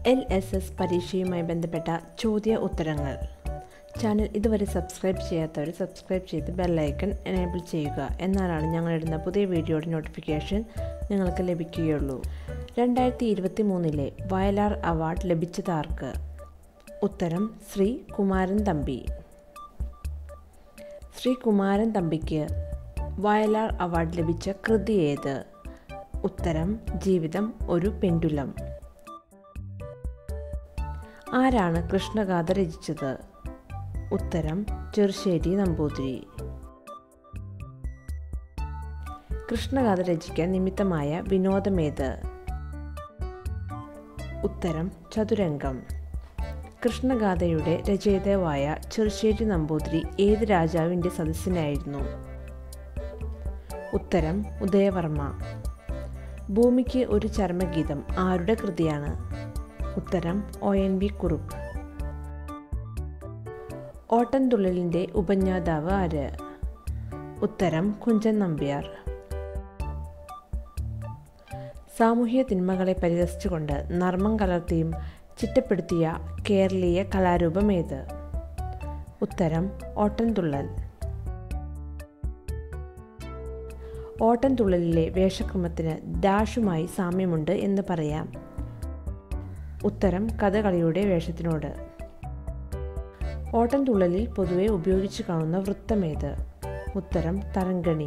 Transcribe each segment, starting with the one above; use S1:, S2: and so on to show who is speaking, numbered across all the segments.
S1: L S S പരീക്ഷയുമായി ബന്ധപ്പെട്ട ചോദ്യ ഉത്തരങ്ങൾ ചാനൽ ഇതുവരെ സബ്സ്ക്രൈബ് ചെയ്യാത്തവർ സബ്സ്ക്രൈബ് ചെയ്ത് ബെല്ലൈക്കൺ എനേബിൾ ചെയ്യുക എന്നാലാണ് ഞങ്ങളിടുന്ന പുതിയ വീഡിയോയുടെ നോട്ടിഫിക്കേഷൻ നിങ്ങൾക്ക് ലഭിക്കുകയുള്ളൂ രണ്ടായിരത്തി ഇരുപത്തി മൂന്നിലെ വയലാർ അവാർഡ് ലഭിച്ചതാർക്ക് ഉത്തരം ശ്രീ കുമാരൻ തമ്പി ശ്രീ കുമാരൻ തമ്പിക്ക് വയലാർ അവാർഡ് ലഭിച്ച കൃതി ഏത് ഉത്തരം ജീവിതം ഒരു പെൻഡുലം ആരാണ് കൃഷ്ണഗാഥ രചിച്ചത് ഉത്തരം ചെറുശ്ശേരി നമ്പൂതിരി കൃഷ്ണഗാഥ രചിക്കാൻ നിമിത്തമായ വിനോദമേത് ഉത്തരം ചതുരംഗം കൃഷ്ണഗാഥയുടെ രചയിതാവായ ചെറുശ്ശേരി നമ്പൂതിരി ഏത് രാജാവിൻ്റെ സദസ്യനായിരുന്നു ഉത്തരം ഉദയവർമ്മ ഭൂമിക്ക് ഒരു ചർമ്മഗീതം ആരുടെ കൃതിയാണ് ഉത്തരം ഒ എൻ വി കുറുപ്പ് ഓട്ടൻതുള്ളലിൻ്റെ ഉപജ്ഞാതാവ് ആര് ഉത്തരം കുഞ്ചൻ നമ്പ്യാർ സാമൂഹ്യ തിന്മകളെ പരിഹസിച്ചുകൊണ്ട് നർമ്മം കലർത്തിയും ചിട്ടപ്പെടുത്തിയ കേരളീയ കലാരൂപം ഏത് ഉത്തരം ഓട്ടൻതുള്ളൽ ഓട്ടൻതുള്ളലിലെ വേഷക്രമത്തിന് ഡാഷുമായി സാമ്യമുണ്ട് എന്ന് പറയാം ഉത്തരം കഥകളിയുടെ വേഷത്തിനോട് ഓട്ടൻതുള്ളലിൽ പൊതുവെ ഉപയോഗിച്ചു കാണുന്ന വൃത്തമേത് ഉത്തരം തരങ്കണി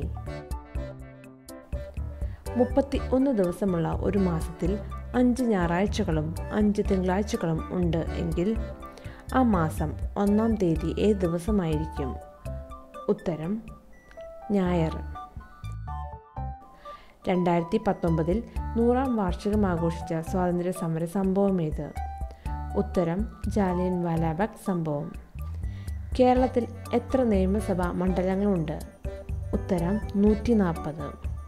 S1: മുപ്പത്തി ഒന്ന് ദിവസമുള്ള ഒരു മാസത്തിൽ അഞ്ച് ഞായറാഴ്ചകളും അഞ്ച് തിങ്കളാഴ്ചകളും ഉണ്ട് എങ്കിൽ ആ മാസം ഒന്നാം തീയതി ഏത് ദിവസമായിരിക്കും ഉത്തരം ഞായർ രണ്ടായിരത്തി പത്തൊമ്പതിൽ നൂറാം വാർഷികം ആഘോഷിച്ച സ്വാതന്ത്ര്യ സമര സംഭവം ഏത് ഉത്തരം ജാലിയൻ വാലാബാഗ് സംഭവം കേരളത്തിൽ എത്ര നിയമസഭാ മണ്ഡലങ്ങളുണ്ട് ഉത്തരം നൂറ്റി നാൽപ്പത്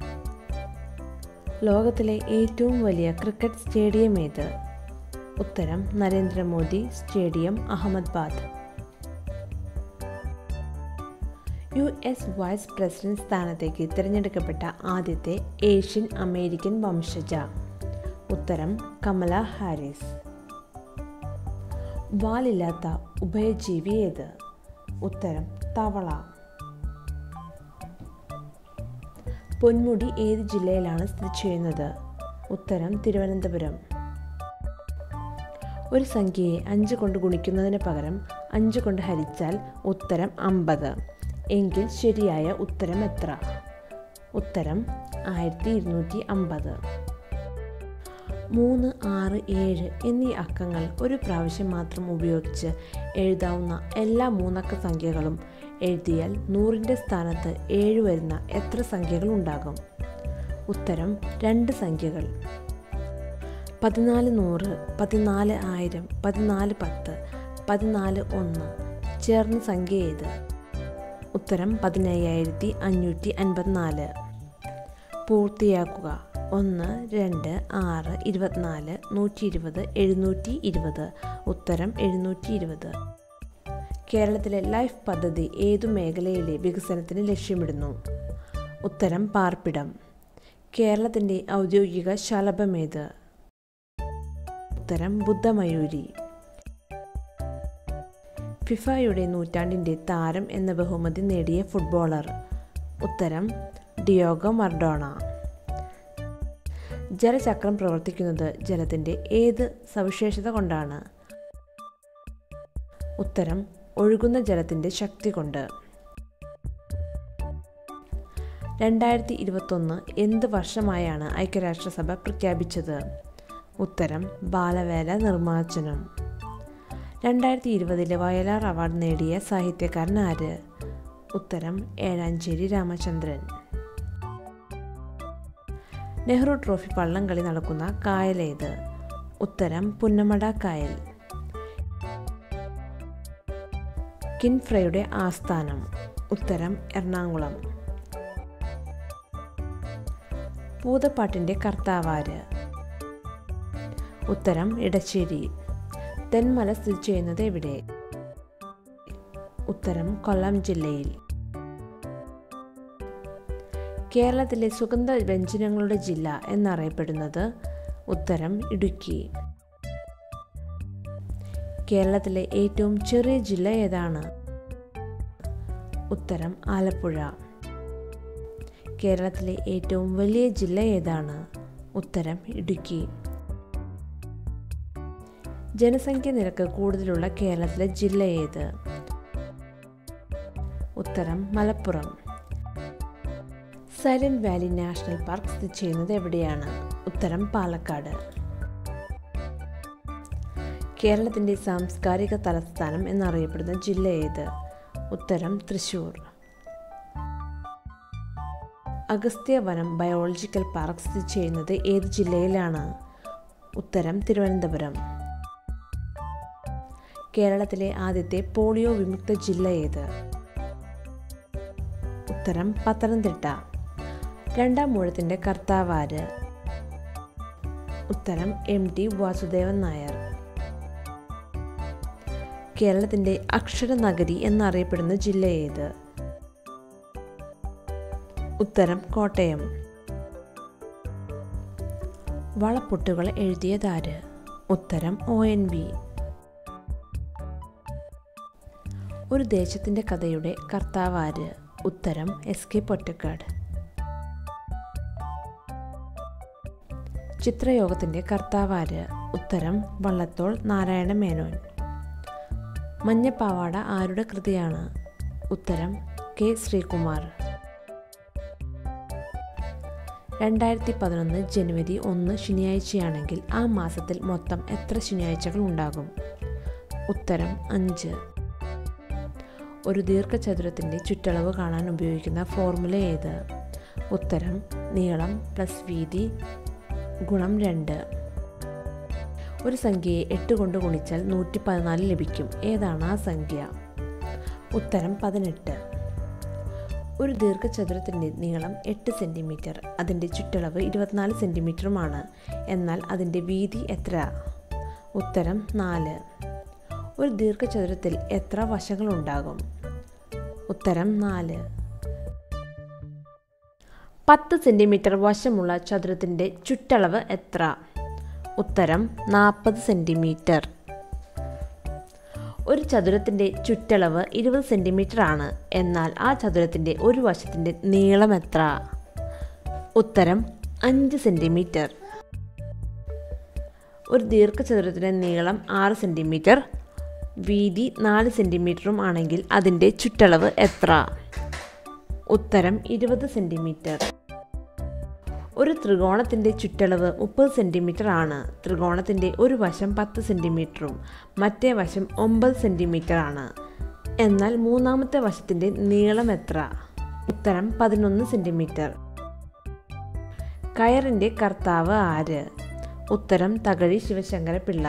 S1: ലോകത്തിലെ ഏറ്റവും വലിയ ക്രിക്കറ്റ് സ്റ്റേഡിയം ഏത് ഉത്തരം Narendra Modi stadium Ahmedabad U S vice president സ്ഥാനത്തേക്ക് തിരഞ്ഞെടുക്കപ്പെട്ട ആദ്യത്തെ ഏഷ്യൻ അമേരിക്കൻ വംശജ ഉത്തരം കമല ഹാരിസ് വാലില്ലാത്ത ഉഭയജീവി ഏത് ഉത്തരം തവള പൊന്മുടി ഏത് ജില്ലയിലാണ് സ്ഥിതി ചെയ്യുന്നത് ഉത്തരം തിരുവനന്തപുരം ഒരു സംഖ്യയെ അഞ്ച് കൊണ്ട് ഗുണിക്കുന്നതിന് പകരം അഞ്ച് കൊണ്ട് ഹരിച്ചാൽ ഉത്തരം അമ്പത് എങ്കിൽ ശരിയായ ഉത്തരം എത്ര ഉത്തരം ആയിരത്തി ഇരുന്നൂറ്റി അമ്പത് മൂന്ന് ആറ് ഏഴ് എന്നീ അക്കങ്ങൾ ഒരു പ്രാവശ്യം മാത്രം ഉപയോഗിച്ച് എഴുതാവുന്ന എല്ലാ മൂന്നക്ക സംഖ്യകളും എഴുതിയാൽ നൂറിൻ്റെ സ്ഥാനത്ത് ഏഴ് വരുന്ന എത്ര സംഖ്യകൾ ഉണ്ടാകും ഉത്തരം രണ്ട് സംഖ്യകൾ പതിനാല് നൂറ് പതിനാല് ആയിരം പതിനാല് പത്ത് പതിനാല് ഒന്ന് ചേർന്ന സംഖ്യ ഏത് ഉത്തരം പതിനയ്യായിരത്തി അഞ്ഞൂറ്റി അൻപത്തിനാല് പൂർത്തിയാക്കുക ഒന്ന് രണ്ട് ആറ് ഇരുപത്തിനാല് നൂറ്റി ഇരുപത് എഴുന്നൂറ്റി ഇരുപത് ഉത്തരം എഴുന്നൂറ്റി ഇരുപത് കേരളത്തിലെ ലൈഫ് പദ്ധതി ഏതു മേഖലയിലെ വികസനത്തിന് ലക്ഷ്യമിടുന്നു ഉത്തരം പാർപ്പിടം കേരളത്തിൻ്റെ ഔദ്യോഗിക ശലഭമേത് ഉത്തരം ബുദ്ധമയൂരി ഫിഫയുടെ നൂറ്റാണ്ടിൻ്റെ താരം എന്ന ബഹുമതി നേടിയ ഫുട്ബോളർ ഉത്തരം ഡിയോഗോ മർഡോണ ജലചക്രം പ്രവർത്തിക്കുന്നത് ജലത്തിൻ്റെ ഏത് സവിശേഷത കൊണ്ടാണ് ഉത്തരം ഒഴുകുന്ന ജലത്തിൻ്റെ ശക്തി കൊണ്ട് രണ്ടായിരത്തി ഇരുപത്തൊന്ന് എന്ത് വർഷമായാണ് ഐക്യരാഷ്ട്രസഭ പ്രഖ്യാപിച്ചത് ഉത്തരം ബാലവേല നിർമ്മാർജ്ജനം രണ്ടായിരത്തി ഇരുപതിലെ വയലാർ അവാർഡ് നേടിയ സാഹിത്യകാരൻ ആര് ഉത്തരം ഏഴാഞ്ചേരി രാമചന്ദ്രൻ നെഹ്റു ട്രോഫി വള്ളംകളി നടക്കുന്ന കായലേത് ഉത്തരം പുന്നമട കായൽ കിൻഫ്രയുടെ ആസ്ഥാനം ഉത്തരം എറണാകുളം പൂതപ്പാട്ടിൻ്റെ കർത്താവാര് ഉത്തരം ഇടശ്ശേരി തെന്മല സ്ഥിതി ചെയ്യുന്നത് എവിടെ ഉത്തരം കൊല്ലം ജില്ലയിൽ കേരളത്തിലെ സുഗന്ധ വ്യഞ്ജനങ്ങളുടെ ജില്ല എന്നറിയപ്പെടുന്നത് ഉത്തരം ഇടുക്കി കേരളത്തിലെ ഏറ്റവും ചെറിയ ജില്ല ഏതാണ് ഉത്തരം ആലപ്പുഴ കേരളത്തിലെ ഏറ്റവും വലിയ ജില്ല ഏതാണ് ഉത്തരം ഇടുക്കി ജനസംഖ്യ നിരക്ക് കൂടുതലുള്ള കേരളത്തിലെ ജില്ല ഏത് ഉത്തരം Malappuram Silent Valley National Park സ്ഥിതി ചെയ്യുന്നത് എവിടെയാണ് ഉത്തരം പാലക്കാട് കേരളത്തിൻ്റെ സാംസ്കാരിക തലസ്ഥാനം എന്നറിയപ്പെടുന്ന ജില്ല ഏത് ഉത്തരം തൃശൂർ അഗസ്ത്യ വനം ബയോളജിക്കൽ പാർക്ക് സ്ഥിതി ചെയ്യുന്നത് ഏത് ജില്ലയിലാണ് ഉത്തരം തിരുവനന്തപുരം കേരളത്തിലെ ആദ്യത്തെ പോളിയോ വിമുക്ത ജില്ല ഏത് ഉത്തരം പത്തനംതിട്ട രണ്ടാം മൂഴത്തിൻ്റെ കർത്താവാര് ഉത്തരം എം ടി വാസുദേവൻ നായർ കേരളത്തിൻ്റെ അക്ഷര നഗരി എന്നറിയപ്പെടുന്ന ജില്ല ഏത് ഉത്തരം കോട്ടയം വളപ്പൊട്ടുകൾ എഴുതിയതാര് ഉത്തരം ഒ എൻ വി ഒരു ദേശത്തിൻ്റെ കഥയുടെ കർത്താവാര് ഉത്തരം എസ് കെ പൊറ്റക്കാട് ചിത്രയോഗത്തിൻ്റെ കർത്താവാര് ഉത്തരം വള്ളത്തോൾ നാരായണ മേനോൻ മഞ്ഞപ്പാവാട ആരുടെ കൃതിയാണ് ഉത്തരം കെ ശ്രീകുമാർ രണ്ടായിരത്തി പതിനൊന്ന് ജനുവരി ഒന്ന് ശനിയാഴ്ചയാണെങ്കിൽ ആ മാസത്തിൽ മൊത്തം എത്ര ശനിയാഴ്ചകൾ ഉണ്ടാകും ഉത്തരം അഞ്ച് ഒരു ദീർഘചതുരത്തിൻ്റെ ചുറ്റളവ് കാണാൻ ഉപയോഗിക്കുന്ന ഫോർമുല ഏത് ഉത്തരം നീളം പ്ലസ് വീതി ഗുണം രണ്ട് ഒരു സംഖ്യയെ എട്ട് കൊണ്ട് ഗുണിച്ചാൽ നൂറ്റി പതിനാല് ലഭിക്കും ഏതാണ് ആ സംഖ്യ ഉത്തരം പതിനെട്ട് ഒരു ദീർഘചതുരത്തിൻ്റെ നീളം എട്ട് സെൻറ്റിമീറ്റർ അതിൻ്റെ ചുറ്റളവ് ഇരുപത്തിനാല് സെൻറ്റിമീറ്ററുമാണ് എന്നാൽ അതിൻ്റെ വീതി എത്ര ഉത്തരം നാല് ഒരു ദീർഘചതുരത്തിൽ എത്ര വശങ്ങളുണ്ടാകും ഉത്തരം നാല് പത്ത് സെൻറ്റിമീറ്റർ വശമുള്ള ചതുരത്തിൻ്റെ ചുറ്റളവ് എത്ര ഉത്തരം നാൽപ്പത് സെൻറ്റിമീറ്റർ ഒരു ചതുരത്തിൻ്റെ ചുറ്റളവ് ഇരുപത് സെൻറ്റിമീറ്റർ ആണ് എന്നാൽ ആ ചതുരത്തിൻ്റെ ഒരു വശത്തിൻ്റെ നീളം എത്ര ഉത്തരം അഞ്ച് സെൻറ്റിമീറ്റർ ഒരു ദീർഘചതുരത്തിൻ്റെ നീളം ആറ് സെൻറ്റിമീറ്റർ വീതി നാല് സെൻറ്റിമീറ്ററും ആണെങ്കിൽ അതിൻ്റെ ചുറ്റളവ് എത്ര ഉത്തരം ഇരുപത് സെൻറ്റിമീറ്റർ ഒരു ത്രികോണത്തിൻ്റെ ചുറ്റളവ് മുപ്പത് സെൻറ്റിമീറ്റർ ആണ് ത്രികോണത്തിൻ്റെ ഒരു വശം പത്ത് സെൻറ്റിമീറ്ററും മറ്റേ വശം ഒമ്പത് സെൻറ്റിമീറ്റർ ആണ് എന്നാൽ മൂന്നാമത്തെ വശത്തിൻ്റെ നീളം എത്ര ഉത്തരം പതിനൊന്ന് സെൻറ്റിമീറ്റർ കയറിൻ്റെ കർത്താവ് ആര് ഉത്തരം തകഴി ശിവശങ്കര പിള്ള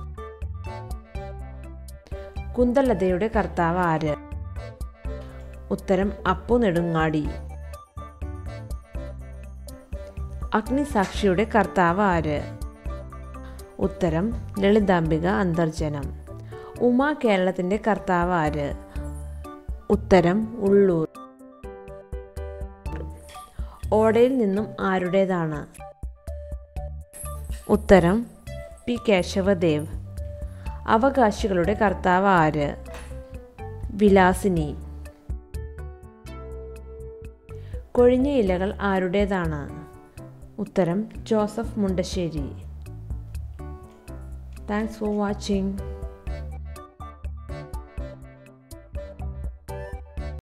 S1: കുന്തലതയുടെ കർത്താവ് ആര് ഉത്തരം അപ്പു നെടുങ്ങാടി അഗ്നിസാക്ഷിയുടെ കർത്താവ് ആര് ഉത്തരം ലളിതാംബിക അന്തർജനം ഉമാ കേരളത്തിൻ്റെ കർത്താവ് ആര് ഉത്തരം ഉള്ളൂർ ഓടയിൽ നിന്നും ആരുടേതാണ് ഉത്തരം പി കേശവദേവ് അവകാശികളുടെ കർത്താവ് ആര് വിലാസിനി കൊഴിഞ്ഞ ഇലകൾ ആരുടേതാണ് ഉത്തരം Joseph Mundassery thanks for watching